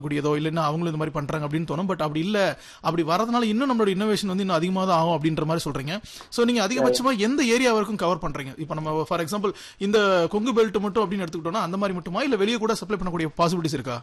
கூடியதோ இல்லைன்னா அவங்களும் இந்த மாதிரி பண்றாங்க அப்படின்னு தோணும் பட் அப்படி இல்ல அப்படி வரதுனால இன்னும் நம்மளோட இன்னோவேஷன் வந்து இன்னும் அதிகமாக தான் ஆகும் அப்படின்ற மாதிரி சொல்றீங்க சோ நீங்க அதிகபட்சமா எந்த ஏரியா வரைக்கும் கவர் பண்றீங்க இப்போ நம்ம ஃபார் எக்ஸாம்பிள் இந்த கொங்கு பெல்ட் மட்டும் அப்படின்னு எடுத்துக்கிட்டோம்னா அந்த மாதிரி மட்டுமா இல்ல வெளியே கூட சப்ளை பண்ணக்கூடிய பாசிபிலிட்டிஸ் இருக்கா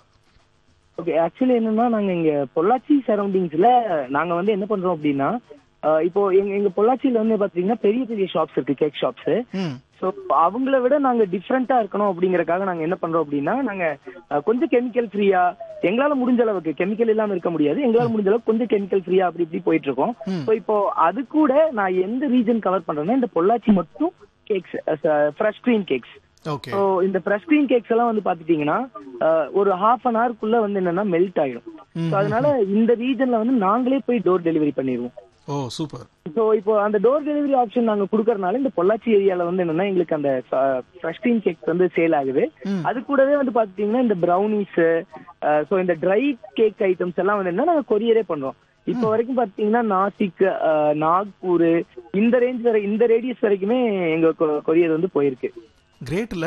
ஓகே ஆக்சுவலி என்னன்னா நாங்க இங்க பொள்ளாச்சி சரௌண்டிங்ஸ்ல நாங்க வந்து என்ன பண்றோம் அப்படின்னா அஹ், இப்போ எங்க எங்க பொள்ளாச்சியில வந்து பாத்தீங்கன்னா பெரிய பெரிய ஷாப்ஸ் இருக்கு கேக் ஷாப்ஸ் ம் ஸோ அவங்கள விட நாங்க டிஃப்ரெண்டா இருக்கணும் அப்படிங்கறக்காக நாங்க என்ன பண்றோம் அப்படின்னா நாங்க அஹ், கொஞ்சம் கெமிக்கல் ஃப்ரீயா எங்களால முடிஞ்ச அளவுக்கு கெமிக்கல் இல்லாம இருக்க முடியாது எங்களால முடிஞ்ச அளவுக்கு கொஞ்சம் கெமிக்கல் ஃப்ரீயா அப்படி இப்படி போயிட்டு இருக்கோம் ம். ஸோ இப்போ அது கூட நான் எந்த ரீஜன் கவர் பண்றேன்னா இந்த பொள்ளாச்சி மட்டும் cakes fresh cream cakes okay so இந்த ஃப்ரெஷ் க்ரீம் கேக்ஸ் எல்லாம் வந்து பாத்துட்டீங்கன்னா அஹ், ஒரு ஹாஃப் அன் ஹவர்க்குள்ள வந்து என்னன்னா மெல்ட் ஆயிடும் ஸோ அதனால இந்த ரீஜன்ல வந்து நாங்களே போய் டோர் டெலிவரி பண்ணிடுவோம் ஓ சூப்பர் சோ இப்போ அந்த டோர் டெலிவரி ஆப்ஷன் நாங்க குடுக்கறனால இந்த பொள்ளாச்சி ஏரியால வந்து என்னன்னா எங்களுக்கு அந்த ஃப்ரெஷ் கிரீம் கேக்ஸ் வந்து சேல் ஆகுது ம். அது கூடவே வந்து பாத்தீங்கன்னா இந்த ப்ரௌனிஸ் சோ இந்த ட்ரை கேக் ஐட்டம்ஸ் எல்லாம் வந்து என்ன நாங்க கொரியரே பண்றோம் இப்போ வரைக்கும் பாத்தீங்கன்னா நாசிக் அஹ், நாக்பூர் இந்த ரேஞ்ச் வரை இந்த ரேடியஸ் வரைக்குமே எங்க கொரியர் வந்து போயிருக்கு கிரேட்ல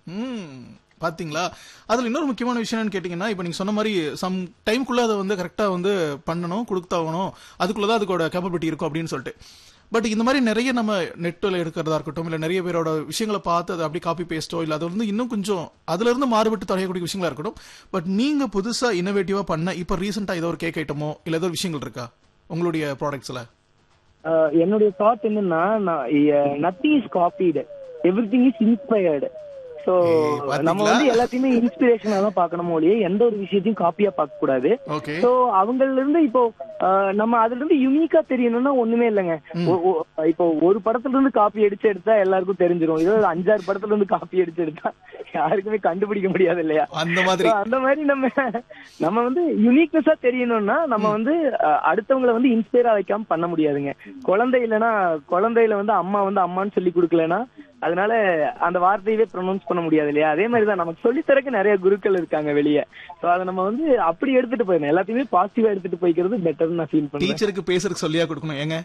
ம் பாத்தீங்களா அதுல இன்னொரு முக்கியமான விஷயம் என்னன்னு கேட்டீங்கன்னா இப்போ நீங்க சொன்ன மாதிரி சம் டைம்குள்ள அதை வந்து கரெக்டா வந்து பண்ணணும் கொடுத்தாகணும் அதுக்குள்ளதான் அதுக்கோட கேப்பபிலிட்டி இருக்கும் அப்படின்னு சொல்லிட்டு பட் இந்த மாதிரி நிறைய நம்ம நெட்டில் எடுக்கிறதா இருக்கட்டும் இல்ல நிறைய பேரோட விஷயங்களை பார்த்து அதை அப்படியே காப்பி பேஸ்டோ இல்ல அது வந்து இன்னும் கொஞ்சம் அதுல இருந்து மாறுபட்டு தொலையக்கூடிய விஷயங்களா இருக்கட்டும் பட் நீங்க புதுசா இன்னோவேட்டிவா பண்ண இப்போ ரீசெண்டா ஏதோ ஒரு கேக் ஐட்டமோ இல்ல ஏதோ ஒரு விஷயங்கள் இருக்கா உங்களுடைய ப்ராடக்ட்ஸ்ல அஹ், என்னுடைய தாட் என்னன்னா நத்திங் இஸ் காப்பீடு எவ்ரி திங் இஸ் இன்ஸ்பயர்டு சோ ஏய், பாத்தீங்களா? நம்ம வந்து எல்லாத்தையுமே இன்ஸ்பிரேஷனா தான் பார்க்கணும் ஒழிய எந்த ஒரு விஷயத்தையும் காப்பியா பார்க்க கூடாது ஓகே சோ அவங்கள்ல இருந்து இப்போ அஹ், நம்ம அதுல இருந்து யூனிக்கா தெரியணும்னா ஒண்ணுமே இல்லைங்க ஒ- ஒ- இப்போ ஒரு படத்துல இருந்து காப்பி அடிச்சு எடுத்தா எல்லாருக்கும் தெரிஞ்சிரும் இதோ ஒரு அஞ்சாறு படத்துல இருந்து காப்பி அடிச்சு எடுத்தா யாருக்குமே கண்டுபிடிக்க முடியாது இல்லையா அந்த மாதிரி So, அந்த மாதிரி நம்ம நம்ம வந்து யூனிக்னஸா தெரியணும்னா நம்ம வந்து அஹ், அடுத்தவங்கள வந்து இன்ஸ்பயரா வைக்காம பண்ண முடியாதுங்க குழந்தை இல்லைன்னா குழந்தையில வந்து அம்மா வந்து அம்மான்னு சொல்லி கொடுக்கலனா அதனால அந்த வார்த்தையவே ப்ரொனவுன்ஸ் பண்ண முடியாது இல்லையா அதே மாதிரி தான் நமக்கு சொல்லித்தரக்கு நிறைய குருக்கள் இருக்காங்க வெளியே சோ அதை நம்ம வந்து அப்படி எடுத்துட்டு போயிடணும் எல்லாத்தையுமே பாசிட்டிவா எடுத்துட்டு போய்க்கிறது பெட்டர்னு நான் ஃபீல் பண்றேன் டீச்சருக்கு பேசுறதுக்கு சொல்லியா கொடுக்கணும் ஏங்க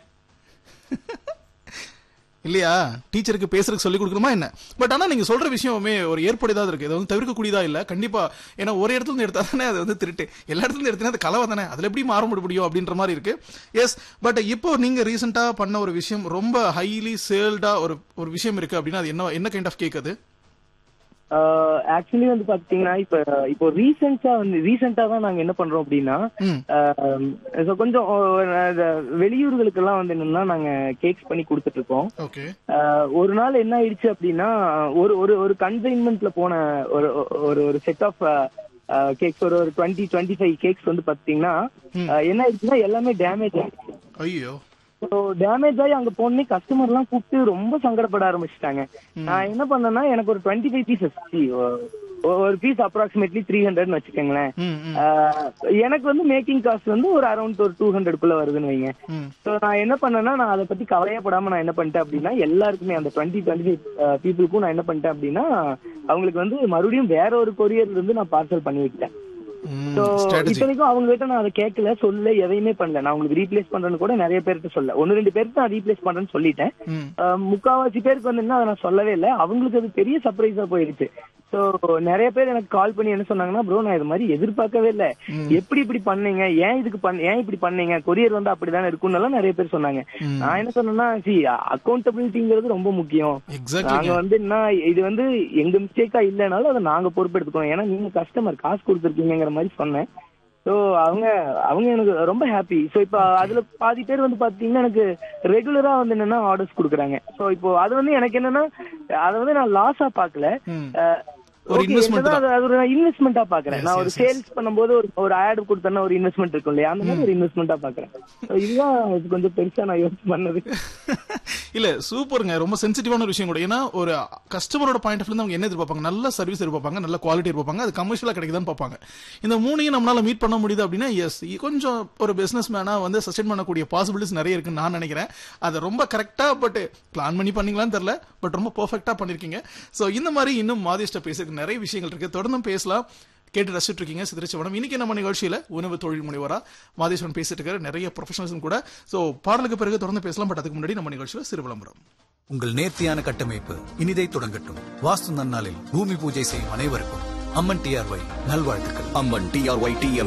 இல்லையா டீச்சருக்கு பேசுறதுக்கு சொல்லி கொடுக்கணுமா என்ன பட் ஆனா நீங்க சொல்ற விஷயமே ஒரு ஏற்புடையதா இருக்கு இது வந்து தவிர்க்கக்கூடியதா இல்ல கண்டிப்பா ஏன்னா ஒரு இடத்துல இருந்து எடுத்தா தானே அது வந்து திருட்டு எல்லா இடத்துல இருந்து எடுத்தா அது கலவை தானே அதுல எப்படி மாற முடியும் அப்படின்ற மாதிரி இருக்கு எஸ் பட் இப்போ நீங்க ரீசெண்டா பண்ண ஒரு விஷயம் ரொம்ப ஹைலி சேல்டா ஒரு ஒரு விஷயம் இருக்கு அப்படின்னா அது என்ன என்ன கைண்ட் ஆஃப் கேக் அது ஆக்சுவலி வந்து பாத்தீங்கன்னா இப்ப இப்போ ரீசெண்டா வந்து ரீசெண்டா தான் நாங்க என்ன பண்றோம் அப்படின்னா ம் ஆஹ் so கொஞ்சம் அஹ் இந்த வெளியூர்களுக்கு எல்லாம் வந்து என்னன்னா நாங்க கேக்ஸ் பண்ணி கொடுத்துட்டு இருக்கோம் ஓகே ஆஹ் ஒரு நாள் என்ன ஆயிடுச்சு அப்படின்னா ஒரு ஒரு ஒரு கன்சைன்மெண்ட்ல போன ஒரு ஒரு ஒரு செட் ஆஃப் கேக்ஸ் ஒரு ஒரு டுவெண்ட்டி டுவெண்ட்டி ஃபைவ் கேக்ஸ் வந்து பாத்தீங்கன்னா ஆஹ் என்ன ஆயிடுச்சுன்னா எல்லாமே டேமேஜ் ஆயிடுச்சு ஐயோ ஸோ டேமேஜ் ஆகி அங்க போனே கஸ்டமர் எல்லாம் கூப்பிட்டு ரொம்ப சங்கடப்பட ஆரம்பிச்சிட்டாங்க நான் என்ன பண்ணேன்னா எனக்கு ஒரு டுவெண்ட்டி ஃபைவ் பீசஸ் ஒரு பீஸ் அப்ராக்சிமேட்லி த்ரீ ஹண்ட்ரட்னு வச்சுக்கோங்களேன் ம் ம் ஆஹ் எனக்கு வந்து மேக்கிங் காஸ்ட் வந்து ஒரு அரௌண்ட் ஒரு டூ ஹண்ட்ரட்குள்ள வருதுன்னு வைங்க ம் சோ நான் என்ன பண்ணேன்னா நான் அதை பத்தி கவலையப்படாம நான் என்ன பண்ணிட்டேன் அப்படின்னா எல்லாருக்குமே அந்த டுவெண்ட்டி டுவெண்ட்டி ஃபைவ் பீப்புளுக்கும் நான் என்ன பண்ணிட்டேன் அப்படின்னா அவங்களுக்கு வந்து மறுபடியும் வேற ஒரு கொரியர்ல இருந்து நான் பார்சல் பண்ணி விட்டேன் சோ ஸ்ட்ராட்டஜி இத்தனைக்கும் அவங்க கிட்ட நான் அதை கேட்கல சொல்லல எதையுமே பண்ணல நான் உங்களுக்கு ரீப்ளேஸ் பண்றேன்னு கூட நிறைய பேர்கிட்ட சொல்ல ஒன்னு ரெண்டு பேருக்கு நான் ரீப்ளேஸ் பண்றேன்னு சொல்லிட்டேன் ம் ஆஹ் முக்காவாசி பேருக்கு வந்து என்ன அதை நான் சொல்லவே இல்லை அவங்களுக்கு அது பெரிய சர்ப்ரைஸா போயிடுச்சு சோ நிறைய பேர் எனக்கு கால் பண்ணி என்ன சொன்னாங்கன்னா ப்ரோ நான் இது மாதிரி எதிர்பார்க்கவே இல்லை எப்படி இப்படி பண்ணீங்க ஏன் இதுக்கு பண்ண ஏன் இப்படி பண்ணீங்க கொரியர் வந்து அப்படிதானே இருக்கும்னு எல்லாம் நிறைய பேர் சொன்னாங்க ம். நான் என்ன சொன்னேன்னா சி அக்கௌண்டபிலிட்டிங்கிறது ரொம்ப முக்கியம் எக்ஸாக்ட்லி நாங்க வந்து என்ன இது வந்து எங்க மிஸ்டேக்கா இல்லைனாலும் அதை நாங்க பொறுப்பெடுத்துக்கணும் ஏன்னா நீங்க கஸ்டமர் காசு கொடுத்துருக்கீங்கிற மாதிரி சொன்னேன் சோ அவங்க அவங்க எனக்கு ரொம்ப ஹாப்பி சோ இப்போ அதுல பாதி பேர் வந்து பாத்தீங்கன்னா எனக்கு ரெகுலரா வந்து என்னன்னா ஆர்டர்ஸ் கொடுக்குறாங்க சோ இப்போ அது வந்து எனக்கு என்னன்னா அதை வந்து நான் லாஸா பாக்கல ம் அஹ், ஒரு okay, investment என்னதான் அது- அது ஒரு இன்வெஸ்ட்மெண்டா பாக்குறேன் Yes, நான் ஒரு yes, சேல்ஸ் பண்ணும்போது ஒரு ஒரு ஆட் கொடுத்தேன்னா ஒரு இன்வெஸ்ட்மெண்ட் இருக்கும் இல்லையா அந்த மாதிரி ஒரு இன்வெஸ்ட்மெண்டா பாக்குறேன் So இதுதான் இது கொஞ்சம் பெருசா நான் யோசிச்சு பண்ணது இல்ல சூப்பருங்க ரொம்ப சென்சிட்டிவான ஒரு விஷயம் கூட ஏன்னா ஒரு கஸ்டமரோட பாயிண்ட் ஆஃப் அவங்க என்ன எதிர்பார்ப்பாங்க நல்ல சர்வீஸ் எதிர்பார்ப்பாங்க நல்ல குவாலிட்டி எதிர்பார்ப்பாங்க அது கமர்ஷியலா கிடைக்குதான்னு பார்ப்பாங்க இந்த மூணையும் நம்மளால மீட் பண்ண முடியுது அப்படின்னா எஸ் கொஞ்சம் ஒரு பிசினஸ் மேனா வந்து சஸ்டெயின் பண்ணக்கூடிய பாசிபிலிட்டிஸ் நிறைய இருக்குன்னு நான் நினைக்கிறேன் அதை ரொம்ப கரெக்டா பட் பிளான் பண்ணி பண்ணீங்களான்னு தெரியல பட் ரொம்ப பெர்ஃபெக்ட்டா பண்ணிருக்கீங்க சோ இந்த மாதிரி இன்னும் மாதிஷ்ட பேசுறதுக்கு நிறைய விஷயங்கள் இருக்கு தொடர்ந்து பேசலாம் கேட்டு ரசிச்சுட்டு இருக்கீங்க சித்திரச்சிவனம் இன்னைக்கு நம்ம நிகழ்ச்சியில உணவு தொழில் முனைவரா மாதேஸ்வரன் பேசிட்டு இருக்காரு நிறைய ப்ரொஃபஷனல்ஸும் கூட சோ பாடலுக்கு பிறகு தொடர்ந்து பேசலாம் பட் அதுக்கு முன்னாடி நம்ம நிகழ்ச்சியில சிறு விளம்பரம் உங்கள் நேர்த்தியான கட்டமைப்பு இனிதை தொடங்கட்டும் வாஸ்து நன்னாளில் பூமி பூஜை செய்யும் அனைவருக்கும் அம்மன் டிஆர்ஒய் நல்வாழ்த்துக்கள் அம்மன் டிஆர்ஒய்